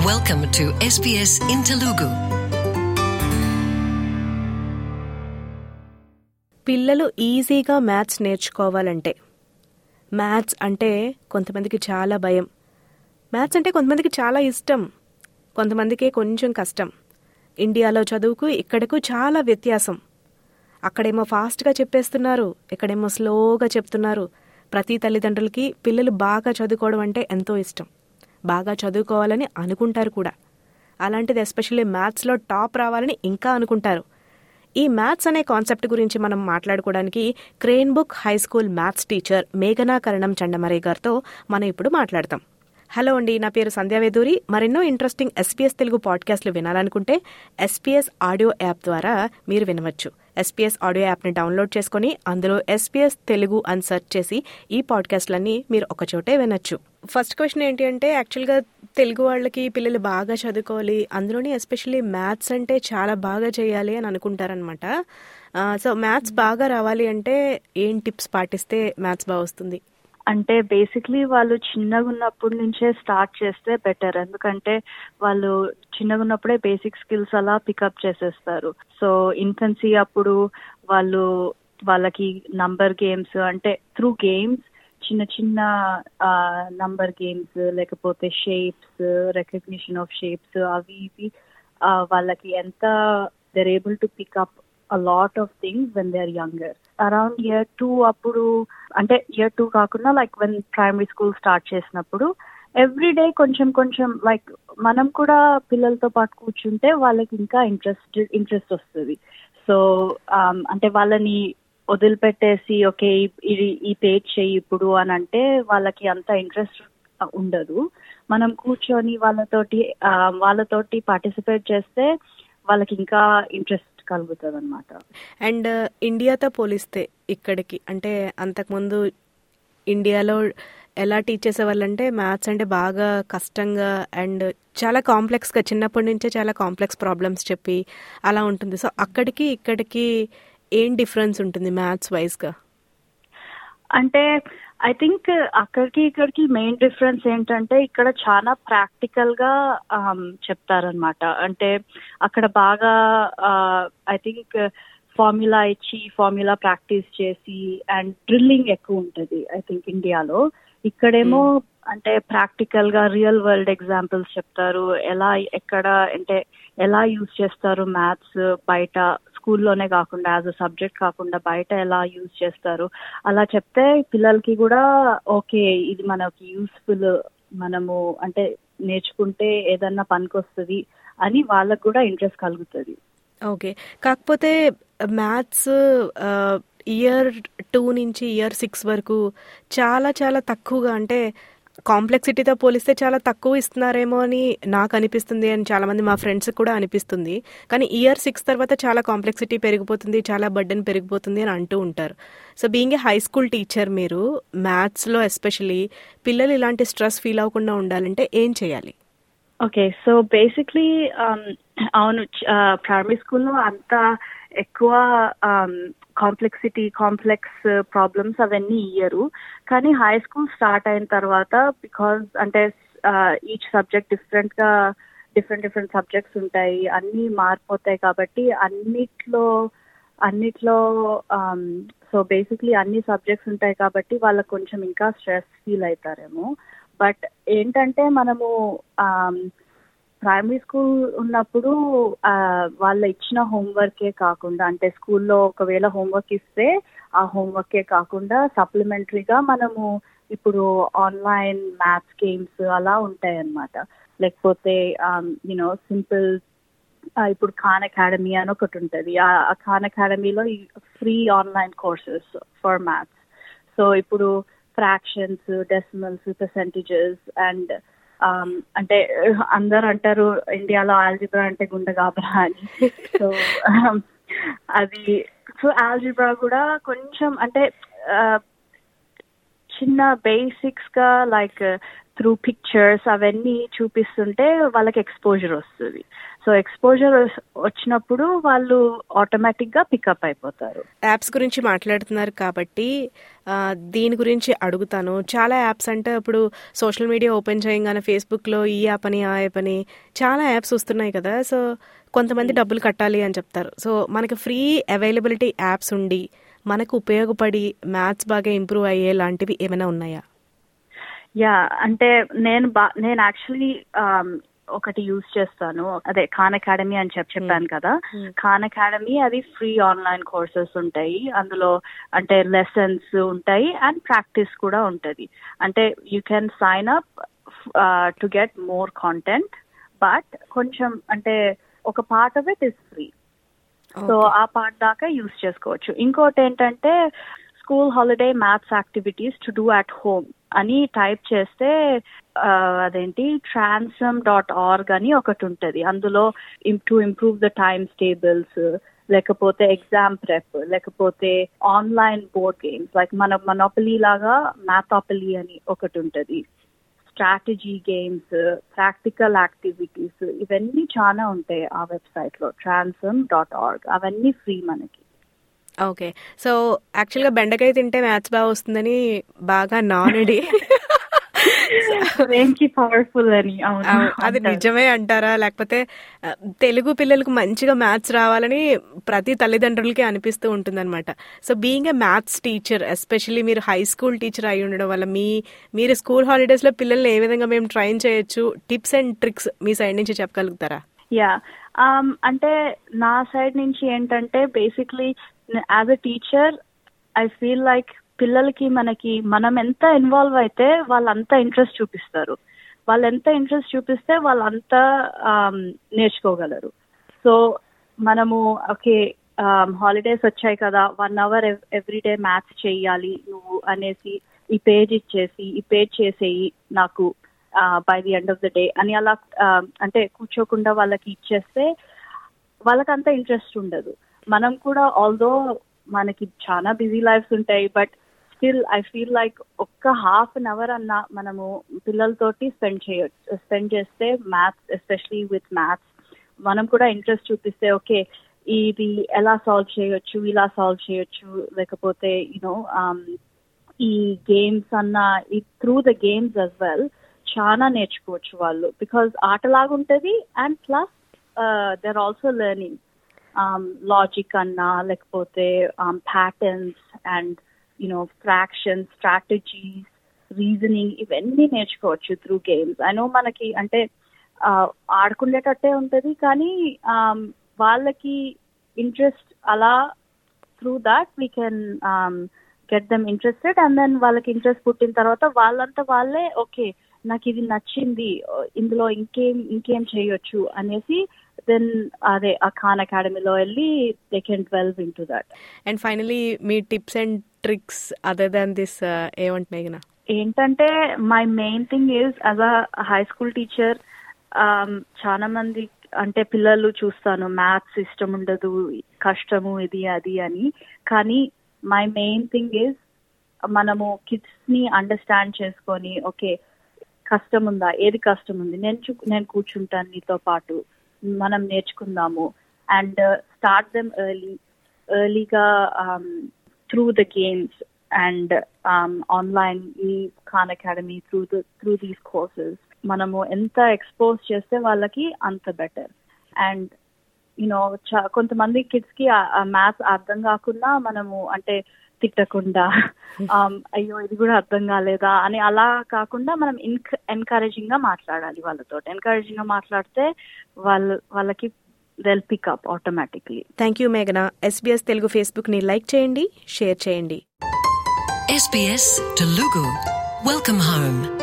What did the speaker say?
Welcome to SBS in Telugu. పిల్లలు ఈజీగా maths నేర్చుకోవాలంటే మ్యాథ్స్ అంటే కొంతమందికి చాలా భయం మ్యాథ్స్ అంటే కొంతమందికి చాలా ఇష్టం కొంతమందికి కొంచెం కష్టం ఇండియాలో చదువుకు ఇక్కడకు చాలా వ్యత్యాసం అక్కడేమో ఫాస్ట్గా చెప్పేస్తున్నారు ఇక్కడేమో స్లోగా చెప్తున్నారు ప్రతి తల్లిదండ్రులకి పిల్లలు బాగా చదువుకోవడం అంటే ఎంతో ఇష్టం బాగా చదువుకోవాలని అనుకుంటారు కూడా అలాంటిది ఎస్పెషల్లీ మ్యాథ్స్లో టాప్ రావాలని ఇంకా అనుకుంటారు ఈ మ్యాథ్స్ అనే కాన్సెప్ట్ గురించి మనం మాట్లాడుకోవడానికి Cranbrook high school maths teacher మేఘనా కరణం చండమరే గారితో మనం ఇప్పుడు మాట్లాడతాం హలో అండి నా పేరు సంధ్యావేదూరి మరెన్నో ఇంట్రెస్టింగ్ ఎస్పీఎస్ తెలుగు పాడ్కాస్ట్లు వినాలనుకుంటే ఎస్పీఎస్ ఆడియో యాప్ ద్వారా మీరు వినవచ్చు ఎస్పీఎస్ ఆడియో యాప్ని డౌన్లోడ్ చేసుకొని అందులో ఎస్పీఎస్ తెలుగు అని సెర్చ్ చేసి ఈ పాడ్కాస్ట్లన్నీ మీరు ఒకచోటే వినొచ్చు ఫస్ట్ క్వశ్చన్ ఏంటి అంటే యాక్చువల్గా తెలుగు వాళ్ళకి పిల్లలు బాగా చదువుకోవాలి అందులోని ఎస్పెషల్లీ మ్యాథ్స్ అంటే చాలా బాగా చేయాలి అని అనుకుంటారనమాట సో మ్యాథ్స్ బాగా రావాలి అంటే ఏం టిప్స్ పాటిస్తే మ్యాథ్స్ బాగా వస్తుంది అంటే బేసిక్లీ వాళ్ళు చిన్నగా ఉన్నప్పటి నుంచే స్టార్ట్ చేస్తే బెటర్ ఎందుకంటే వాళ్ళు చిన్నగా ఉన్నప్పుడే బేసిక్ స్కిల్స్ అలా పికప్ చేసేస్తారు సో ఇన్ఫెన్సీ అప్పుడు వాళ్ళు వాళ్ళకి నంబర్ గేమ్స్ అంటే త్రూ గేమ్స్ చిన్న చిన్న నంబర్ గేమ్స్ లేకపోతే షేప్స్ రికగ్నిషన్ ఆఫ్ షేప్స్ అవి ఇవి వాళ్ళకి ఎంత they're able to pick up a lot of things when they are younger around year two అప్పుడు అంటే ఇయర్ టూ కాకుండా like when primary school start చేసినప్పుడు ఎవ్రీ డే కొంచెం కొంచెం లైక్ మనం కూడా పిల్లలతో పాటు కూర్చుంటే వాళ్ళకి ఇంకా ఇంట్రెస్ట్ ఇంట్రెస్ట్ వస్తుంది సో అంటే వాళ్ళని వదిలిపెట్టేసి ఓకే ఇది ఈ పేజ్ చెయ్యి ఇప్పుడు అని అంటే వాళ్ళకి అంత ఇంట్రెస్ట్ ఉండదు మనం కూర్చొని వాళ్ళతోటి వాళ్ళతోటి పార్టిసిపేట్ చేస్తే వాళ్ళకి ఇంకా ఇంట్రెస్ట్ కలుగుతుంది అనమాట అండ్ ఇండియాతో పోలిస్తే ఇక్కడికి అంటే అంతకుముందు ఇండియాలో ఎలా టీచ్ చేసేవాళ్ళంటే మ్యాథ్స్ అంటే బాగా కష్టంగా అండ్ చాలా కాంప్లెక్స్గా చిన్నప్పటి నుంచే చాలా కాంప్లెక్స్ ప్రాబ్లమ్స్ చెప్పి అలా ఉంటుంది సో అక్కడికి ఇక్కడికి ఏం డిఫరెన్స్ ఉంటుంది మ్యాథ్స్ వైజ్గా అంటే ఐ థింక్ అక్కడికి ఇక్కడికి మెయిన్ డిఫరెన్స్ ఏంటంటే ఇక్కడ చాలా ప్రాక్టికల్ గా చెప్తారనమాట అంటే అక్కడ బాగా ఐ థింక్ ఫార్ములా ఇచ్చి ఫార్ములా ప్రాక్టీస్ చేసి అండ్ డ్రిల్లింగ్ ఎక్కువ ఉంటుంది ఐ థింక్ ఇండియాలో ఇక్కడేమో అంటే ప్రాక్టికల్ గా రియల్ వరల్డ్ ఎగ్జాంపుల్స్ చెప్తారు ఎలా ఎక్కడ అంటే ఎలా యూజ్ చేస్తారు మ్యాథ్స్ బయట స్కూల్లోనే కాకుండా యాజ్ అ సబ్జెక్ట్ కాకుండా బయట ఎలా యూజ్ చేస్తారు అలా చెప్తే పిల్లలకి కూడా ఓకే ఇది మనకి యూస్ఫుల్ మనము అంటే నేర్చుకుంటే ఏదన్నా పనికొస్తుంది అని వాళ్ళకు కూడా ఇంట్రెస్ట్ కలుగుతుంది ఓకే కాకపోతే మ్యాథ్స్ ఇయర్ టూ నుంచి ఇయర్ సిక్స్ వరకు చాలా చాలా తక్కువగా అంటే కాంప్లెక్సిటీతో పోలిస్తే చాలా తక్కువ ఇస్తున్నారేమో అని నాకు అనిపిస్తుంది అని చాలా మంది మా ఫ్రెండ్స్ కూడా అనిపిస్తుంది కానీ ఇయర్ సిక్స్ తర్వాత చాలా కాంప్లెక్సిటీ పెరిగిపోతుంది చాలా బర్డెన్ పెరిగిపోతుంది అని అంటూ ఉంటారు so being a high school teacher మీరు మ్యాథ్స్లో ఎస్పెషలీ పిల్లలు ఇలాంటి స్ట్రెస్ ఫీల్ అవ్వకుండా ఉండాలంటే ఏం చేయాలి ఓకే సో బేసిక్లీ అవును ప్రైమరీ స్కూల్లో అంత ఎక్కువ కాంప్లెక్సిటీ కాంప్లెక్స్ ప్రాబ్లమ్స్ అవన్నీ ఇయ్యరు కానీ హై స్కూల్ స్టార్ట్ అయిన తర్వాత బికాజ్ అంటే ఈచ్ సబ్జెక్ట్ డిఫరెంట్ గా డిఫరెంట్ డిఫరెంట్ సబ్జెక్ట్స్ ఉంటాయి అన్ని మారిపోతాయి కాబట్టి అన్నిట్లో అన్నిట్లో సో బేసిక్లీ అన్ని సబ్జెక్ట్స్ ఉంటాయి కాబట్టి వాళ్ళకు కొంచెం ఇంకా స్ట్రెస్ ఫీల్ అవుతారేమో బట్ ఏంటంటే మనము ప్రైమరీ స్కూల్ ఉన్నప్పుడు వాళ్ళ ఇచ్చిన హోంవర్కే కాకుండా అంటే స్కూల్లో ఒకవేళ హోంవర్క్ ఇస్తే ఆ హోంవర్కే కాకుండా సప్లిమెంటరీగా మనము ఇప్పుడు ఆన్లైన్ మ్యాథ్స్ గేమ్స్ అలా ఉంటాయి అన్నమాట లేకపోతే యునో సింపుల్ ఇప్పుడు ఖాన్ అకాడమీ అని ఒకటి ఉంటుంది ఆ ఖాన్ అకాడమీలో free online courses for maths so ఇప్పుడు ఫ్రాక్షన్స్ డెసిమల్స్ పర్సెంటేజెస్ అండ్ అంటే అందరు అంటారు ఇండియాలో ఆల్జిబ్రా అంటే గుండె గాబరా అని సో అది సో ఆల్జిబ్రా కూడా కొంచెం అంటే చిన్న బేసిక్స్ గా లైక్ త్రూ పిక్చర్స్ అవన్నీ చూపిస్తుంటే వాళ్ళకి ఎక్స్పోజర్ వస్తుంది సో ఎక్స్పోజర్ వచ్చినప్పుడు వాళ్ళు ఆటోమేటిక్ గా పికప్ అయిపోతారు యాప్స్ గురించి మాట్లాడుతున్నారు కాబట్టి ఆ, దీని గురించి అడుగుతాను చాలా యాప్స్ అంటే ఇప్పుడు సోషల్ మీడియా ఓపెన్ చేయగానే ఫేస్బుక్లో ఈ యాప్ అని ఆ యాప్ అని చాలా యాప్స్ వస్తున్నాయి కదా సో కొంతమంది డబ్బులు కట్టాలి అని చెప్తారు సో మనకి ఫ్రీ అవైలబిలిటీ యాప్స్ ఉండి మనకు ఉపయోగపడి మ్యాథ్స్ బాగా ఇంప్రూవ్ అయ్యే లాంటివి ఏమైనా ఉన్నాయా యా అంటే నేను బా నేను యాక్చువల్లీ ఒకటి యూజ్ చేస్తాను అదే ఖాన్ అకాడమీ అని చెప్పి చెప్పాను కదా ఖాన్ అకాడమీ అది ఫ్రీ ఆన్లైన్ కోర్సెస్ ఉంటాయి అందులో అంటే లెసన్స్ ఉంటాయి అండ్ ప్రాక్టీస్ కూడా ఉంటది అంటే you can sign up to get more content but కొంచెం అంటే ఒక part of it is free so ఆ పార్ట్ దాకా యూస్ చేసుకోవచ్చు ఇంకోటి ఏంటంటే school holiday maths activities to do at home అని టైప్ చేస్తే ఆ, అదేంటి ట్రాన్సమ్ డాట్ ఆర్గ్ అని ఒకటి ఉంటుంది అందులో to improve the times tables లేకపోతే ఎగ్జామ్ ప్రెప్ లేకపోతే ఆన్లైన్ బోర్డ్ గేమ్స్ లైక్ మన మనోపలీ లాగా మ్యాథాపలీ అని ఒకటి ఉంటుంది స్ట్రాటజీ గేమ్స్ ప్రాక్టికల్ యాక్టివిటీస్ ఇవన్నీ చాలా ఉంటాయి ఆ వెబ్సైట్ లో ట్రాన్సమ్ డాట్ ఆర్గ్ అవన్నీ ఫ్రీ మనకి ఓకే సో యాక్చువల్గా బెండకాయ తింటే మ్యాథ్స్ బాగా వస్తుందని బాగా నానుడి బ్రెయిన్ కి పవర్ఫుల్ అని అవును అవ్- అది అంటారు. నిజమే అంటారా లేకపోతే ఆ, తెలుగు పిల్లలకు మంచిగా మ్యాథ్స్ రావాలని ప్రతి తల్లిదండ్రులకి అనిపిస్తూ ఉంటుందన్నమాట so being a maths teacher especially మీరు హై స్కూల్ టీచర్ అయి ఉండడం వల్ల మీ మీరు స్కూల్ హాలిడేస్ లో పిల్లల్ని ఏ విధంగా మేము ట్రైన్ చేయొచ్చు టిప్స్ అండ్ ట్రిక్స్ మీ సైడ్ నుంచి చెప్పగలుగుతారా యా అంటే నా సైడ్ నుంచి ఏంటంటే basically as a teacher I feel like పిల్లలకి మనకి మనం ఎంత ఇన్వాల్వ్ అయితే వాళ్ళంతా ఇంట్రెస్ట్ చూపిస్తారు వాళ్ళు ఎంత ఇంట్రెస్ట్ చూపిస్తే వాళ్ళంతా um, నేర్చుకోగలరు సో మనము ఓకే హాలిడేస్ వచ్చాయి కదా one hour every day maths చెయ్యాలి నువ్వు అనేసి ఈ పేజ్ ఇచ్చేసి ఈ పేజ్ చేసేయి నాకు by the end of the day అని అలా um, అంటే కూర్చోకుండా వాళ్ళకి ఇచ్చేస్తే వాళ్ళకి అంత ఇంట్రెస్ట్ ఉండదు మనం కూడా ఆల్దో మనకి చాలా బిజీ లైఫ్స్ ఉంటాయి but still I feel like ఒక్క హాఫ్ అన్ అవర్ అన్న మనము పిల్లలతోటి స్పెండ్ చేయొచ్చు స్పెండ్ చేస్తే మ్యాథ్స్ ఎస్పెషలీ విత్ మ్యాథ్స్ మనం కూడా ఇంట్రెస్ట్ చూపిస్తే ఓకే ఇది ఎలా సాల్వ్ చేయొచ్చు ఇలా సాల్వ్ చేయొచ్చు లేకపోతే యూనో ఈ గేమ్స్ అన్న ఈ through the games as well చాలా నేర్చుకోవచ్చు వాళ్ళు బికాజ్ ఆటలాగా ఉంటది and plus they're also learning logic అన్నా లేకపోతే patterns and you know fractions strategies reasoning ఇవన్నీ నేర్చుకోవచ్చు త్రూ గేమ్స్ ఐ నో మనకి అంటే uh, ఆడుకునేటట్టే ఉంటది కానీ um, వాళ్ళకి ఇంట్రెస్ట్ అలా through that we can get them interested and then వాళ్ళకి ఇంట్రెస్ట్ పుట్టిన తర్వాత వాళ్ళంతా వాళ్ళే ఓకే నాకు ఇది నచ్చింది ఇందులో ఇంకేం ఇంకేం చేయొచ్చు అనేసి దెన్ అదే ఆ ఖాన్ అకాడమీలో వెళ్ళి they can delve into that and finally మీ tips and tricks other than this ఏమంట మేఘన ఏంటంటే my main thing is as a high school teacher చాలా మంది అంటే పిల్లలు చూస్తాను మ్యాథ్స్ ఇష్టం ఉండదు కష్టము ఇది అది అని కానీ మై మెయిన్ థింగ్ ఈజ్ మనము కిడ్స్ ని అండర్స్టాండ్ చేసుకొని ఓకే కష్టం ఉందా ఏది కష్టం ఉంది నేను చూ- నేను కూర్చుంటాను నీతో పాటు మనం నేర్చుకుందాము అండ్ స్టార్ట్ దెమ్ ఎర్లీ ఎర్లీగా through the games and online ఈ Khan Academy through the through these courses మనము ఎంత ఎక్స్పోజ్ చేస్తే వాళ్ళకి అంత బెటర్ అండ్ యూనో కొంతమంది కిడ్స్ కి మ్యాథ్స్ అర్థం కాకుండా మనము అంటే తిట్టకుండా um, అయ్యో ఇది కూడా అర్థం కాలేదా అని అలా కాకుండా మనం ఎన్కరేజింగ్ గా మాట్లాడాలి వాళ్ళతో ఎన్కరేజింగ్ గా మాట్లాడితే వాళ్ళ వాళ్ళకి well pick up automatically thank you మేఘన ఎస్బీఎస్ తెలుగు ఫేస్బుక్ ని లైక్ చేయండి షేర్ చేయండి SBS Telugu. Welcome home.